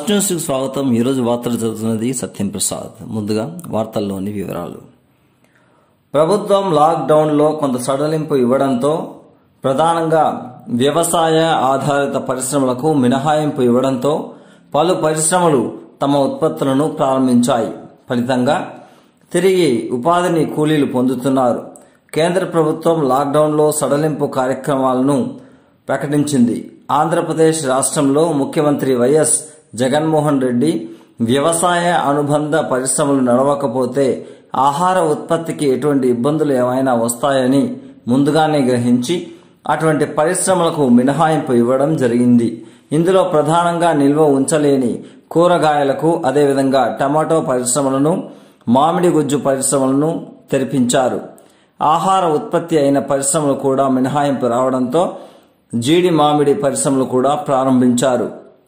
First news కి స్వాగతం ఈరోజు వార్తలు చదువుతున్నది సత్యం ప్రసాద్ ముందుగా వార్తల్లోని వివరాలు ప్రభుత్వం లాక్డౌన్లో కొంత సడలింపు ఇవ్వడంతో ప్రధానంగా వ్యవసాయ ఆధారిత పరిశ్రమలకు మినహాయింపు ఇవ్వడంతో పలు పరిశ్రమలు తమ ఉత్పత్తులను ప్రారంభించాయి ఫలితంగా తిరిగి ఉపాధిని కూలీలు పొందుతున్నారు కేంద్ర ప్రభుత్వం లాక్డౌన్లో సడలింపు కార్యక్రమాలను ప్రకటించింది ఆంధ్రప్రదేశ్ రాష్ట్రంలో ముఖ్యమంత్రి వైఎస్ జగన్మోహన్ రెడ్డి వ్యవసాయ అనుబంధ పరిశ్రమలు నడవకపోతే ఆహార ఉత్పత్తికి ఎటువంటి ఇబ్బందులు ఏమైనా వస్తాయని ముందుగానే గ్రహించి అటువంటి పరిశ్రమలకు మినహాయింపు ఇవ్వడం జరిగింది ఇందులో ప్రధానంగా నిల్వ ఉంచలేని కూరగాయలకు అదేవిధంగా టమాటో పరిశ్రమలను మామిడి గుజ్జు పరిశ్రమలను తెరిపించారు ఆహార ఉత్పత్తి అయిన పరిశ్రమలు కూడా మినహాయింపు రావడంతో జీడి మామిడి పరిశ్రమలు కూడా ప్రారంభించారు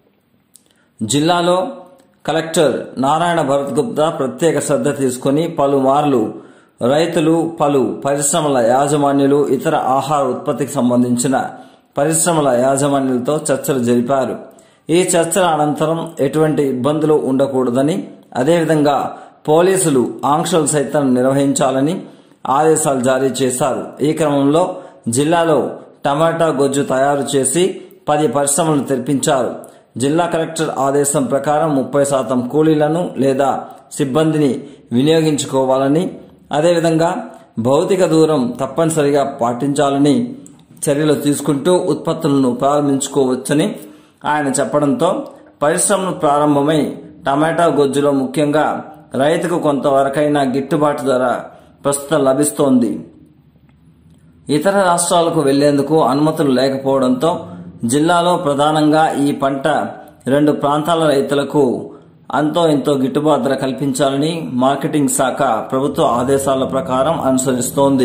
జిల్లాలో కలెక్టర్ నారాయణ భరత్ గుప్తా ప్రత్యేక శ్రద్ధ తీసుకుని పలుమార్లు రైతులు పలు పరిశ్రమల యాజమాన్యులు ఇతర ఆహార ఉత్పత్తికి సంబంధించిన పరిశ్రమల యాజమాన్యులతో చర్చలు జరిపారు ఈ చర్చల అనంతరం ఎటువంటి ఇబ్బందులు ఉండకూడదని అదేవిధంగా పోలీసులు ఆంక్షలు సైతం నిర్వహించాలని ఆదేశాలు జారీ చేశారు ఈ క్రమంలో జిల్లాలో టమాటా గొజ్జు తయారు చేసి పది పరిశ్రమలు తెరిపించారు జిల్లా కలెక్టర్ ఆదేశం ప్రకారం ముప్పై శాతం కూలీలను లేదా సిబ్బందిని వినియోగించుకోవాలని అదేవిధంగా భౌతిక దూరం తప్పనిసరిగా పాటించాలని చర్యలు తీసుకుంటూ ఉత్పత్తులను ప్రారంభించుకోవచ్చని ఆయన చెప్పడంతో పరిశ్రమలు ప్రారంభమై టమాటా గొజ్జులో ముఖ్యంగా రైతుకు కొంతవరకైనా గిట్టుబాటు ధర ప్రస్తుతం లభిస్తోంది ఇతర రాష్ట్రాలకు వెళ్లేందుకు అనుమతులు లేకపోవడంతో జిల్లాలో ప్రధానంగా ఈ పంట రెండు ప్రాంతాల రైతులకు అంతో ఇంతో గిట్టుబాటు ధర కల్పించాలని మార్కెటింగ్ శాఖ ప్రభుత్వ ఆదేశాల ప్రకారం అనుసరిస్తోంది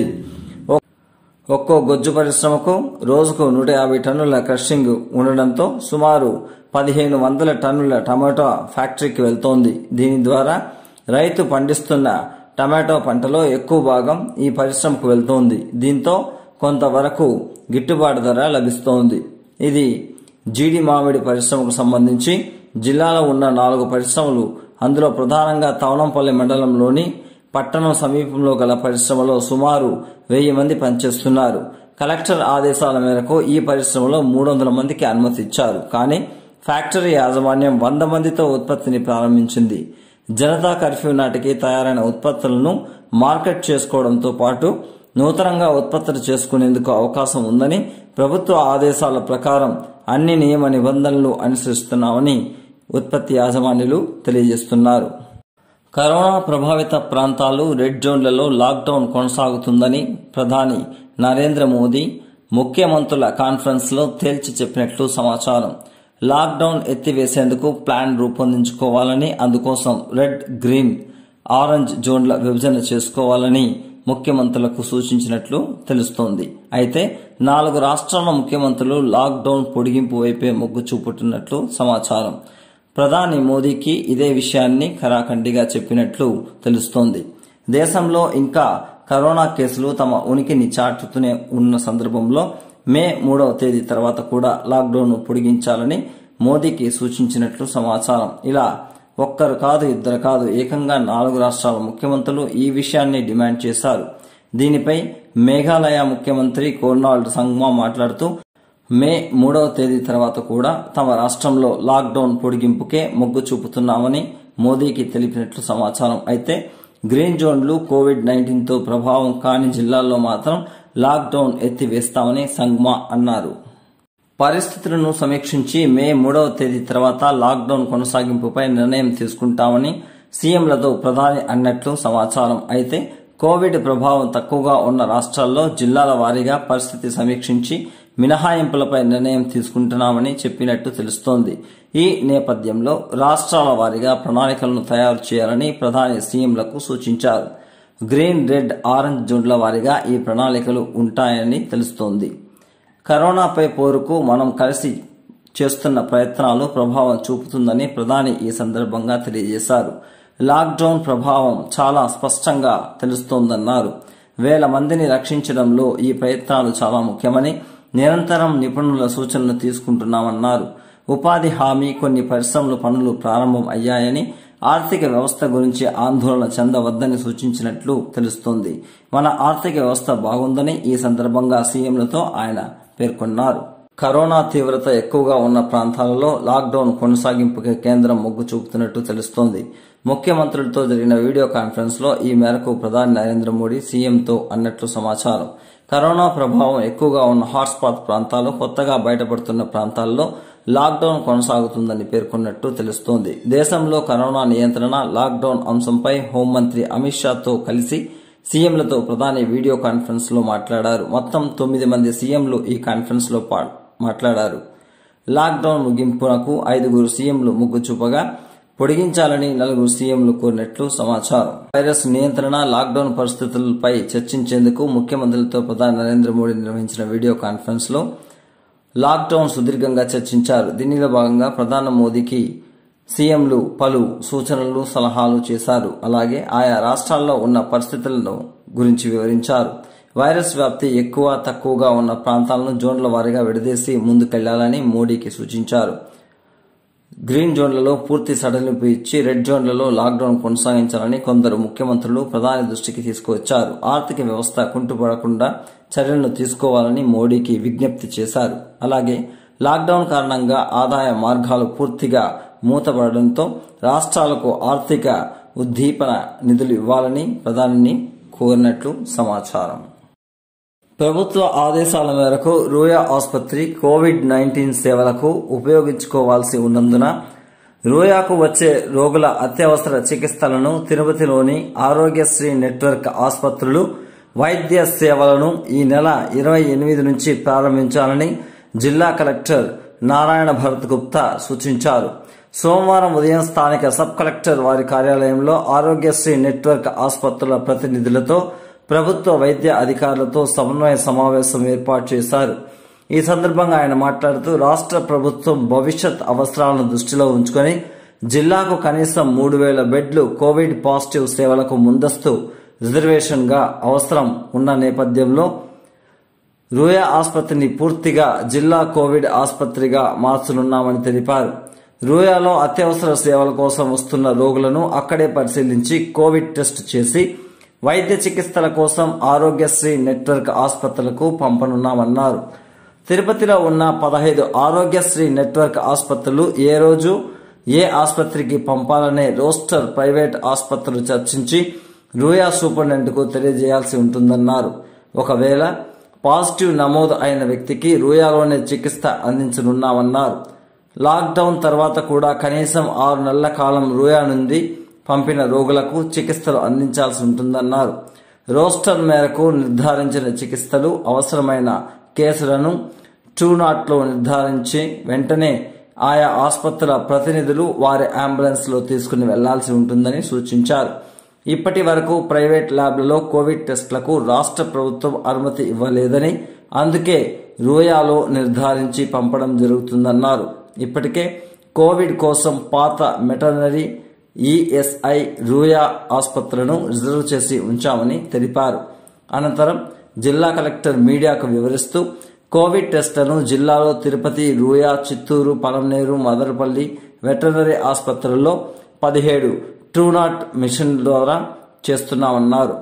ఒక్కో గొజ్జు పరిశ్రమకు రోజుకు నూట యాభై టన్నుల క్రషింగ్ ఉండడంతో సుమారు పదిహేను వందల టన్నుల టమాటో ఫ్యాక్టరీకి వెళ్తోంది దీని ద్వారా రైతు పండిస్తున్న టమాటో పంటలో ఎక్కువ భాగం ఈ పరిశ్రమకు వెళ్తోంది దీంతో కొంతవరకు గిట్టుబాటు ధర లభిస్తోంది ఇది జీడి మామిడి పరిశ్రమకు సంబంధించి జిల్లాలో ఉన్న నాలుగు పరిశ్రమలు అందులో ప్రధానంగా తవనంపల్లి మండలంలోని పట్టణం సమీపంలో గల పరిశ్రమలో సుమారు వెయ్యి మంది పనిచేస్తున్నారు కలెక్టర్ ఆదేశాల మేరకు ఈ పరిశ్రమలో మూడు వందల మందికి అనుమతి ఇచ్చారు కానీ ఫ్యాక్టరీ యాజమాన్యం వంద మందితో ఉత్పత్తిని ప్రారంభించింది జనతా కర్ఫ్యూ నాటికి తయారైన ఉత్పత్తులను మార్కెట్ చేసుకోవడంతో పాటు నూతనంగా ఉత్పత్తులు చేసుకునేందుకు అవకాశం ఉందని ప్రభుత్వ ఆదేశాల ప్రకారం అన్ని నియమ నిబంధనలు అనుసరిస్తున్నామని ఉత్పత్తి యాజమాన్యులు తెలియజేస్తున్నారు కరోనా ప్రభావిత ప్రాంతాలు రెడ్ జోన్లలో లాక్డౌన్ కొనసాగుతుందని ప్రధాని నరేంద్ర మోదీ ముఖ్యమంత్రుల కాన్ఫరెన్స్లో తేల్చి చెప్పినట్లు సమాచారం లాక్డౌన్ ఎత్తివేసేందుకు ప్లాన్ రూపొందించుకోవాలని అందుకోసం రెడ్ గ్రీన్ ఆరెంజ్ జోన్ల విభజన చేసుకోవాలని ముఖ్యమంత్రులకు సూచించినట్లు తెలుస్తోంది అయితే నాలుగు రాష్ట్రాల ముఖ్యమంత్రులు లాక్డౌన్ పొడిగింపు వైపే మొగ్గు చూపుతున్నట్లు సమాచారం ప్రధాని మోదీకి ఇదే విషయాన్ని ఖరాఖండిగా చెప్పినట్లు తెలుస్తోంది దేశంలో ఇంకా కరోనా కేసులు తమ ఉనికిని చాటుతూనే ఉన్న సందర్భంలో మే మూడవ తేదీ తర్వాత కూడా లాక్డౌన్ పొడిగించాలని మోదీకి సూచించినట్లు సమాచారం ఇలా ఒక్కరు కాదు ఇద్దరు కాదు ఏకంగా నాలుగు రాష్ట్రాల ముఖ్యమంత్రులు ఈ విషయాన్ని డిమాండ్ చేశారు దీనిపై మేఘాలయ ముఖ్యమంత్రి కోర్నాల్డ్ సంగ్మా మాట్లాడుతూ మే మూడవ తేదీ తర్వాత కూడా తమ రాష్ట్రంలో లాక్డౌన్ పొడిగింపుకే మొగ్గు చూపుతున్నామని మోదీకి తెలిపినట్లు సమాచారం అయితే గ్రీన్ జోన్లు కోవిడ్ నైన్టీన్తో ప్రభావం కాని జిల్లాల్లో మాత్రం లాక్డౌన్ ఎత్తివేస్తామని సంగ్మా అన్నారు పరిస్థితులను సమీక్షించి మే మూడవ తేదీ తర్వాత లాక్డౌన్ కొనసాగింపుపై నిర్ణయం తీసుకుంటామని సీఎంలతో ప్రధాని అన్నట్లు సమాచారం అయితే కోవిడ్ ప్రభావం తక్కువగా ఉన్న రాష్ట్రాల్లో జిల్లాల వారీగా పరిస్థితి సమీక్షించి మినహాయింపులపై నిర్ణయం తీసుకుంటున్నామని చెప్పినట్టు తెలుస్తోంది ఈ నేపథ్యంలో రాష్ట్రాల వారీగా ప్రణాళికలను తయారు చేయాలని ప్రధాని సీఎంలకు సూచించారు గ్రీన్ రెడ్ ఆరెంజ్ జోన్ల వారీగా ఈ ప్రణాళికలు ఉంటాయని తెలుస్తోంది కరోనాపై పోరుకు మనం కలిసి చేస్తున్న ప్రయత్నాలు ప్రభావం చూపుతుందని ప్రధాని ఈ సందర్భంగా తెలియజేశారు లాక్డౌన్ ప్రభావం చాలా స్పష్టంగా తెలుస్తోందన్నారు వేల మందిని రక్షించడంలో ఈ ప్రయత్నాలు చాలా ముఖ్యమని నిరంతరం నిపుణుల సూచనలు తీసుకుంటున్నామన్నారు ఉపాధి హామీ కొన్ని పరిశ్రమలు పనులు ప్రారంభం అయ్యాయని ఆర్థిక వ్యవస్థ గురించి ఆందోళన చెందవద్దని సూచించినట్లు తెలుస్తోంది మన ఆర్థిక వ్యవస్థ బాగుందని ఈ సందర్భంగా సీఎంలతో ఆయన పేర్కొన్నారు కరోనా తీవ్రత ఎక్కువగా ఉన్న ప్రాంతాలలో లాక్డౌన్ కొనసాగింపుకి కేంద్రం మొగ్గు చూపుతున్నట్టు తెలుస్తోంది ముఖ్యమంత్రులతో జరిగిన వీడియో కాన్ఫరెన్స్ లో ఈ మేరకు ప్రధాని నరేంద్ర మోడీ సీఎంతో అన్నట్లు సమాచారం కరోనా ప్రభావం ఎక్కువగా ఉన్న హాట్స్పాట్ ప్రాంతాలు కొత్తగా బయటపడుతున్న ప్రాంతాల్లో లాక్డౌన్ కొనసాగుతుందని పేర్కొన్నట్టు తెలుస్తోంది దేశంలో కరోనా నియంత్రణ లాక్డౌన్ అంశంపై హోంమంత్రి అమిత్ షాతో కలిసి సీఎంలతో ప్రధాని వీడియో కాన్ఫరెన్స్ లో మాట్లాడారు మొత్తం తొమ్మిది మంది సీఎంలు ఈ కాన్ఫరెన్స్ లో మాట్లాడారు లాక్డౌన్ ముగింపునకు ఐదుగురు సీఎంలు మొగ్గు చూపగా పొడిగించాలని నలుగురు సీఎంలు కోరినట్లు సమాచారం వైరస్ నియంత్రణ లాక్డౌన్ పరిస్థితులపై చర్చించేందుకు ముఖ్యమంత్రులతో ప్రధాని నరేంద్ర మోడీ నిర్వహించిన వీడియో కాన్ఫరెన్స్ లో లాక్డౌన్ సుదీర్ఘంగా చర్చించారు దీనిలో భాగంగా ప్రధాని మోదీకి సీఎంలు పలు సూచనలు సలహాలు చేశారు అలాగే ఆయా రాష్ట్రాల్లో ఉన్న పరిస్థితులను గురించి వివరించారు వైరస్ వ్యాప్తి ఎక్కువ తక్కువగా ఉన్న ప్రాంతాలను జోన్ల వారీగా విడదీసి ముందుకెళ్లాలని మోడీకి సూచించారు గ్రీన్ జోన్లలో పూర్తి సడలింపు ఇచ్చి రెడ్ జోన్లలో లాక్డౌన్ కొనసాగించాలని కొందరు ముఖ్యమంత్రులు ప్రధాని దృష్టికి తీసుకువచ్చారు ఆర్థిక వ్యవస్థ కుంటుపడకుండా చర్యలను తీసుకోవాలని మోడీకి విజ్ఞప్తి చేశారు అలాగే లాక్డౌన్ కారణంగా ఆదాయ మార్గాలు పూర్తిగా మూతపడడంతో రాష్ట్రాలకు ఆర్థిక ఉద్దీపన నిధులు ఇవ్వాలని ప్రధానిని కోరినట్లు సమాచారం ప్రభుత్వ ఆదేశాల మేరకు రూయా ఆసుపత్రి కోవిడ్ నైన్టీన్ సేవలకు ఉపయోగించుకోవాల్సి ఉన్నందున రూయాకు వచ్చే రోగుల అత్యవసర చికిత్సలను తిరుపతిలోని ఆరోగ్యశ్రీ నెట్వర్క్ ఆసుపత్రులు వైద్య సేవలను ఈ నెల ఇరవై ఎనిమిది నుంచి ప్రారంభించాలని జిల్లా కలెక్టర్ నారాయణ భరత్ గుప్తా సూచించారు సోమవారం ఉదయం స్థానిక సబ్ కలెక్టర్ వారి కార్యాలయంలో ఆరోగ్యశ్రీ నెట్వర్క్ ఆసుపత్రుల ప్రతినిధులతో ప్రభుత్వ వైద్య అధికారులతో సమన్వయ సమావేశం ఏర్పాటు చేశారు ఈ సందర్భంగా ఆయన మాట్లాడుతూ రాష్ట్ర ప్రభుత్వం భవిష్యత్ అవసరాలను దృష్టిలో ఉంచుకొని జిల్లాకు కనీసం మూడు వేల బెడ్లు కోవిడ్ పాజిటివ్ సేవలకు ముందస్తు రిజర్వేషన్గా అవసరం ఉన్న నేపథ్యంలో రూయా ఆసుపత్రిని పూర్తిగా జిల్లా కోవిడ్ ఆసుపత్రిగా మార్చనున్నామని తెలిపారు రూయాలో అత్యవసర సేవల కోసం వస్తున్న రోగులను అక్కడే పరిశీలించి కోవిడ్ టెస్ట్ చేసి వైద్య చికిత్సల కోసం ఆరోగ్యశ్రీ నెట్వర్క్ ఆసుపత్రులకు పంపనున్నామన్నారు తిరుపతిలో ఉన్న పదహైదు ఆరోగ్యశ్రీ నెట్వర్క్ ఆసుపత్రులు ఏ రోజు ఏ ఆసుపత్రికి పంపాలనే రోస్టర్ ప్రైవేట్ ఆసుపత్రులు చర్చించి రూయా సూపరింటెండెంట్కు తెలియజేయాల్సి ఉంటుందన్నారు ఒకవేళ పాజిటివ్ నమోదు అయిన వ్యక్తికి రూయాలోనే చికిత్స అందించనున్నామన్నారు లాక్డౌన్ తర్వాత కూడా కనీసం ఆరు నెలల కాలం రూయా నుండి పంపిన రోగులకు చికిత్సలు అందించాల్సి ఉంటుందన్నారు రోస్టర్ మేరకు నిర్ధారించిన చికిత్సలు అవసరమైన కేసులను టూ నాట్లో నిర్ధారించి వెంటనే ఆయా ఆసుపత్రుల ప్రతినిధులు వారి అంబులెన్స్లో తీసుకుని వెళ్లాల్సి ఉంటుందని సూచించారు ఇప్పటి వరకు ప్రైవేట్ ల్యాబ్లలో కోవిడ్ టెస్టులకు రాష్ట్ర ప్రభుత్వం అనుమతి ఇవ్వలేదని అందుకే రూయాలో నిర్ధారించి పంపడం జరుగుతుందన్నారు ఇప్పటికే కోవిడ్ కోసం పాత మెటర్నరీ ఈఎస్ఐ రూయా ఆసుపత్రులను రిజర్వ్ చేసి ఉంచామని తెలిపారు అనంతరం జిల్లా కలెక్టర్ మీడియాకు వివరిస్తూ కోవిడ్ టెస్టులను జిల్లాలో తిరుపతి రూయా చిత్తూరు పలంనేరు మదనపల్లి వెటర్నరీ ఆసుపత్రుల్లో పదిహేడు ట్రూనాట్ మిషన్ ద్వారా చేస్తున్నామన్నారు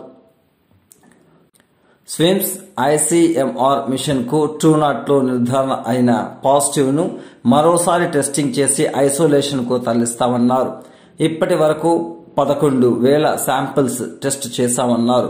స్విమ్స్ ఐసీఎంఆర్ మిషన్ కు ట్రూనాట్ లో నిర్ధారణ అయిన పాజిటివ్ ను మరోసారి టెస్టింగ్ చేసి ఐసోలేషన్ కు తరలిస్తామన్నారు ఇప్పటి వరకు పదకొండు వేల శాంపిల్స్ టెస్ట్ చేశామన్నారు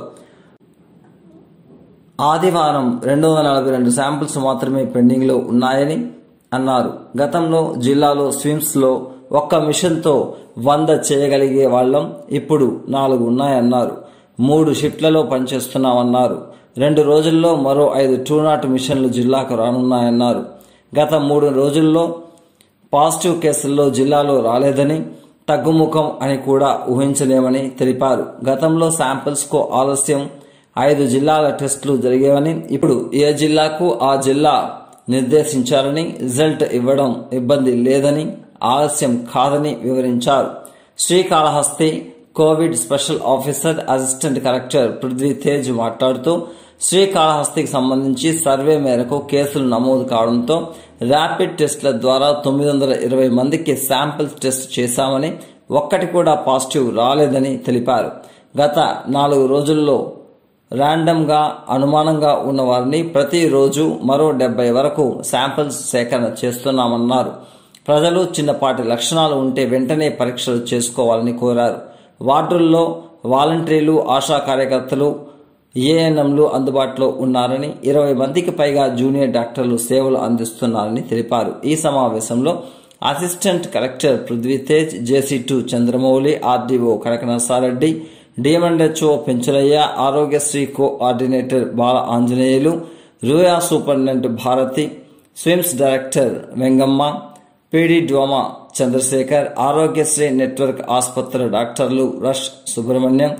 ఆదివారం రెండు వందల నలభై రెండు శాంపిల్స్ మాత్రమే పెండింగ్ లో ఉన్నాయని అన్నారు గతంలో జిల్లాలో స్విమ్స్ లో ఒక్క మిషన్తో వంద చేయగలిగే వాళ్ళం ఇప్పుడు నాలుగు ఉన్నాయన్నారు మూడు షిఫ్ట్లలో పనిచేస్తున్నామన్నారు రెండు రోజుల్లో మరో ఐదు టూ నాట్ మిషన్లు జిల్లాకు రానున్నాయన్నారు గత మూడు రోజుల్లో పాజిటివ్ కేసుల్లో జిల్లాలో రాలేదని తగ్గుముఖం అని కూడా ఊహించలేమని తెలిపారు గతంలో శాంపిల్స్ కు ఆలస్యం ఐదు జిల్లాల టెస్టులు జరిగేవని ఇప్పుడు ఏ జిల్లాకు ఆ జిల్లా నిర్దేశించారని రిజల్ట్ ఇవ్వడం ఇబ్బంది లేదని ఆలస్యం కాదని వివరించారు Srikalahasti Covid special officer assistant collector Prithvi Tej మాట్లాడుతూ శ్రీకాళహస్తికి సంబంధించి సర్వే మేరకు కేసులు నమోదు కావడంతో ర్యాపిడ్ టెస్ట్ల ద్వారా తొమ్మిది వందల ఇరవై మందికి శాంపిల్స్ టెస్ట్ చేశామని ఒక్కటి కూడా పాజిటివ్ రాలేదని తెలిపారు గత నాలుగు రోజుల్లో ర్యాండమ్గా అనుమానంగా ఉన్న వారిని ప్రతిరోజు మరో డెబ్బై వరకు శాంపిల్స్ సేకరణ చేస్తున్నామన్నారు ప్రజలు చిన్నపాటి లక్షణాలు ఉంటే వెంటనే పరీక్షలు చేసుకోవాలని కోరారు వార్డుల్లో వాలంటీర్లు ఆశా కార్యకర్తలు ఏఎన్ఎంలు అందుబాటులో ఉన్నారని ఇరవై మందికి పైగా జూనియర్ డాక్టర్లు సేవలు అందిస్తున్నారని తెలిపారు ఈ సమావేశంలో assistant collector Prithvi Tej JC two Chandramouli RDO Kanakanasareddy DM and HO Penchulaiah Aarogyasri coordinator Bala Anjaneyulu Ruia superintendent Bharathi SVIMS director Vengamma PD DWAMA Chandrasekhar Aarogyasri network ఆసుపత్రుల డాక్టర్లు రష్ సుబ్రహ్మణ్యం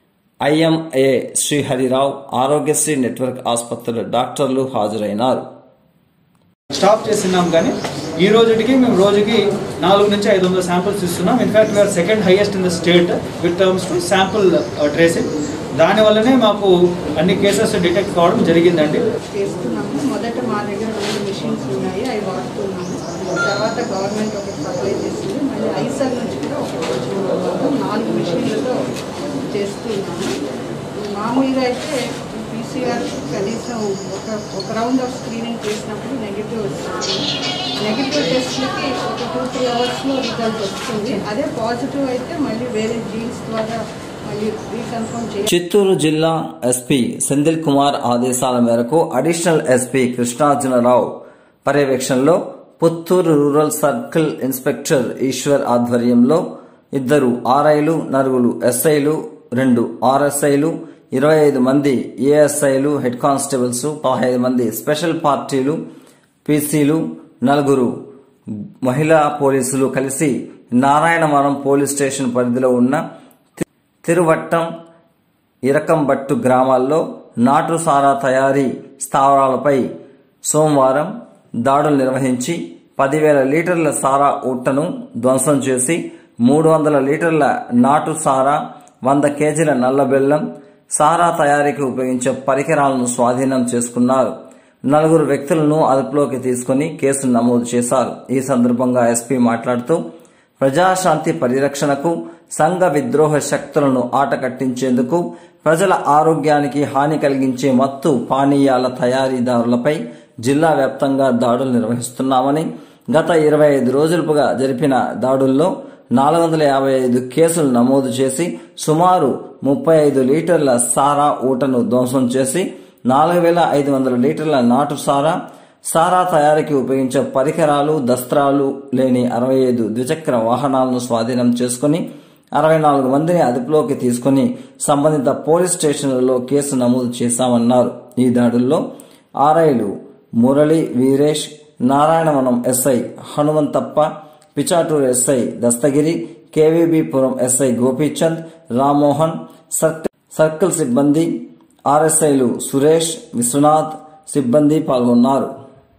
ఐఎంఏ శ్రీహరిరావు ఆరోగ్యశ్రీ నెట్వర్క్ ఆసుపత్రుల డాక్టర్లు హాజరైనారు స్టాప్ చేస్తున్నాం కానీ ఈ రోజుకి మేము రోజుకి నాలుగు నుంచి ఐదు వందల శాంపుల్స్ ఇస్తున్నాం in fact we are second highest in the state with terms to sample tracing దానివల్లనే మాకు అన్ని కేసెస్ డిటెక్ట్ కావడం జరిగిందండి చేస్తున్నాము మొదట మా దగ్గర రెండు మిషన్స్ ఉన్నాయి అవి వాడుతున్నాము తర్వాత గవర్నమెంట్ ఒకటి సప్లై చేసింది మళ్ళీ ఐసల్ నుంచి కూడా ఒకటి వచ్చిన నాలుగు మిషన్లతో చేస్తున్నాము మామూలుగా అయితే పీసీఆర్ కనీసం ఒక ఒక రౌండ్ ఆఫ్ స్క్రీనింగ్ చేసినప్పుడు నెగిటివ్ వస్తుంది నెగిటివ్ టెస్ట్లకి ఒక టూ త్రీ అవర్స్లో రిజల్ట్ వస్తుంది అదే పాజిటివ్ అయితే మళ్ళీ వేరే జీన్స్ ద్వారా మళ్ళీ రీకన్ఫర్మ్ చేయాలి చిత్తూరు జిల్లా ఎస్పీ సెందిల్ కుమార్ ఆదేశాల మేరకు అడిషనల్ ఎస్పీ కృష్ణార్జునరావు పర్యవేక్షణలో Puttur rural circle inspector Eshwar ఆధ్వర్యంలో ఇద్దరు ఆర్ఐలు నలుగురు ఎస్ఐలు రెండు ఆర్ఎస్ఐలు ఇరవై ఐదు మంది ఏఎస్ఐలు హెడ్ కానిస్టేబుల్స్ పదహైదు మంది స్పెషల్ పార్టీలు పీసీలు నలుగురు మహిళా పోలీసులు కలిసి నారాయణవరం పోలీస్ స్టేషన్ పరిధిలో ఉన్న తి- తిరువట్టం ఇరకంబట్టు గ్రామాల్లో నాటు సారా తయారీ స్థావరాలపై సోమవారం దాడులు నిర్వహించి పదివేల లీటర్ల సారా ఊట్టను ధ్వంసం చేసి మూడు వందల లీటర్ల నాటు సారా వంద కేజీల నల్ల బెల్లం సారా తయారీకి ఉపయోగించే పరికరాలను స్వాధీనం చేసుకున్నారు నలుగురు వ్యక్తులను అదుపులోకి తీసుకుని కేసు నమోదు చేశారు ఈ సందర్భంగా ఎస్పీ మాట్లాడుతూ ప్రజాశాంతి పరిరక్షణకు సంఘ విద్రోహ శక్తులను ఆట కట్టించేందుకు ప్రజల ఆరోగ్యానికి హాని కలిగించే మత్తు పానీయాల తయారీదారులపై జిల్లా వ్యాప్తంగా దాడులు నిర్వహిస్తున్నామని గత ఇరవై ఐదు రోజులుగా జరిపిన దాడుల్లో నాలుగు వందల యాభై ఐదు కేసులు నమోదు చేసి సుమారు ముప్పై ఐదు లీటర్ల సారా ఊటను ధ్వంసం చేసి నాలుగు వేల ఐదు వందల లీటర్ల నాటు సారా సారా తయారీకి ఉపయోగించే పరికరాలు దస్త్రాలు లేని అరవై ఐదు ద్విచక్ర వాహనాలను స్వాధీనం చేసుకుని అరవై నాలుగు మందిని అదుపులోకి తీసుకుని సంబంధిత పోలీస్ స్టేషన్లలో కేసు నమోదు చేశామన్నారు ఈ దాడుల్లో ఆర్ఐలు Murali Veeresh Narayanavanam SI Hanumanthappa Pichatur SI Dastagiri KVB Puram SI Gopichand Rammohan circle circle సిబ్బంది ఆర్ఎస్ఐలు సురేష్ విశ్వనాథ్ సిబ్బంది పాల్గొన్నారు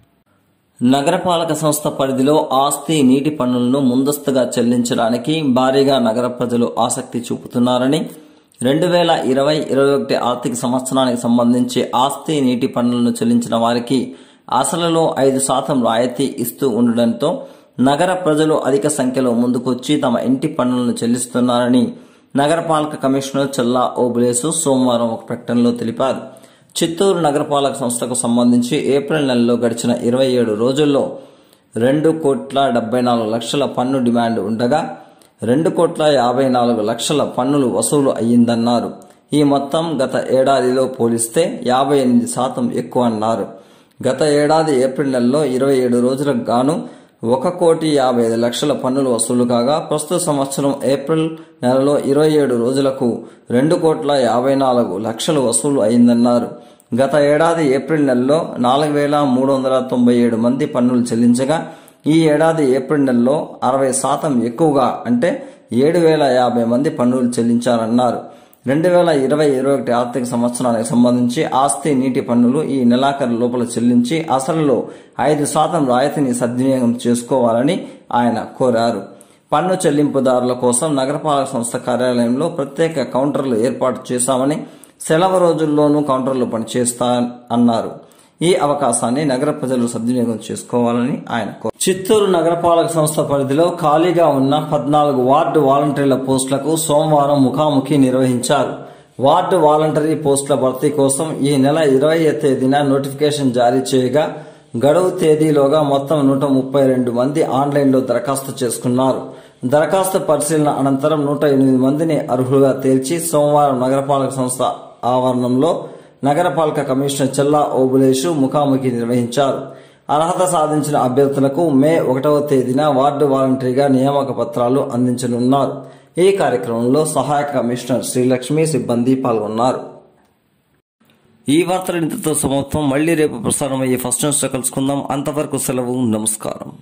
నగరపాలక సంస్థ పరిధిలో ఆస్తి నీటి పన్నులను ముందస్తుగా చెల్లించడానికి భారీగా నగర ప్రజలు ఆసక్తి చూపుతున్నారని రెండు వేల ఇరవై ఇరవై ఒకటి ఆర్థిక సంవత్సరానికి సంబంధించి ఆస్తి నీటి పన్నులను చెల్లించిన వారికి అసలులో ఐదు శాతం రాయితీ ఇస్తూ ఉండడంతో నగర ప్రజలు అధిక సంఖ్యలో ముందుకొచ్చి తమ ఇంటి పన్నులను చెల్లిస్తున్నారని నగరపాలక కమిషనర్ చల్లా ఓబులేసు సోమవారం ఒక ప్రకటనలో తెలిపారు చిత్తూరు నగరపాలక సంస్థకు సంబంధించి ఏప్రిల్ నెలలో గడిచిన ఇరవై ఏడు రోజుల్లో రెండు కోట్ల డెబ్బై నాలుగు లక్షల పన్ను డిమాండ్ ఉండగా రెండు కోట్ల యాభై నాలుగు లక్షల పన్నులు వసూలు అయ్యిందన్నారు ఈ మొత్తం గత ఏడాదిలో పోలిస్తే యాభై ఎనిమిది శాతం ఎక్కువ అన్నారు గత ఏడాది ఏప్రిల్ నెలలో ఇరవై ఏడు రోజులకు గాను ఒక కోటి యాభై ఐదు లక్షల పన్నులు వసూలు కాగా ప్రస్తుత సంవత్సరం ఏప్రిల్ నెలలో ఇరవై ఏడు రోజులకు రెండు కోట్ల యాభై నాలుగు లక్షలు వసూలు అయిందన్నారు గత ఏడాది ఏప్రిల్ నెలలో నాలుగు వేల మూడు వందల తొంభై ఏడు మంది పన్నులు చెల్లించగా ఈ ఏడాది ఏప్రిల్ నెలలో అరవై శాతం ఎక్కువగా అంటే ఏడు వేల యాభై మంది పన్నులు చెల్లించారన్నారు రెండు వేల ఇరవై ఇరవై ఒకటి ఆర్థిక సంవత్సరానికి సంబంధించి ఆస్తి నీటి పన్నులు ఈ నెలాఖరు లోపల చెల్లించి అసలులో ఐదు శాతం రాయితీని సద్వినియోగం చేసుకోవాలని ఆయన కోరారు పన్ను చెల్లింపుదారుల కోసం నగరపాలక సంస్థ కార్యాలయంలో ప్రత్యేక కౌంటర్లు ఏర్పాటు చేశామని సెలవు రోజుల్లోనూ కౌంటర్లు పనిచేస్తా అన్నారు ఈ అవకాశాన్ని నగర ప్రజలు సద్వినియోగం చేసుకోవాలని ఆయన కోరారు. చిత్తూరు నగరపాలక సంస్థ పరిధిలో ఖాళీగా ఉన్న పద్నాలుగు వార్డు వాలంటీర్ల పోస్టులకు సోమవారం ముఖాముఖి నిర్వహించారు వార్డు వాలంటరీ పోస్టుల భర్తీ కోసం ఈ నెల ఇరవై తేదీన నోటిఫికేషన్ జారీ చేయగా గడువు తేదీలోగా మొత్తం నూట ముప్పై రెండు మంది ఆన్లైన్లో దరఖాస్తు చేసుకున్నారు దరఖాస్తు పరిశీలన అనంతరం నూట ఎనిమిది మందిని అర్హులుగా తేల్చి సోమవారం నగరపాలక సంస్థ ఆవరణంలో నగరపాలక కమిషనర్ చెల్లా ఓబులేషు ముఖాముఖి నిర్వహించారు అర్హత సాధించిన అభ్యర్థులకు మే ఒకటవ తేదీన వార్డు వాలంటరీగా నియామక పత్రాలు అందించనున్నారు ఈ కార్యక్రమంలో సహాయక కమిషనర్ శ్రీలక్ష్మి సిబ్బంది పాల్గొన్నారు ఈ వార్తలు ఇంతతో సమాప్తం మళ్ళీ రేపు ప్రసారం అయ్యే ఫస్ట్ న్యూస్ కలుసుకుందాం అంతవరకు సెలవు నమస్కారం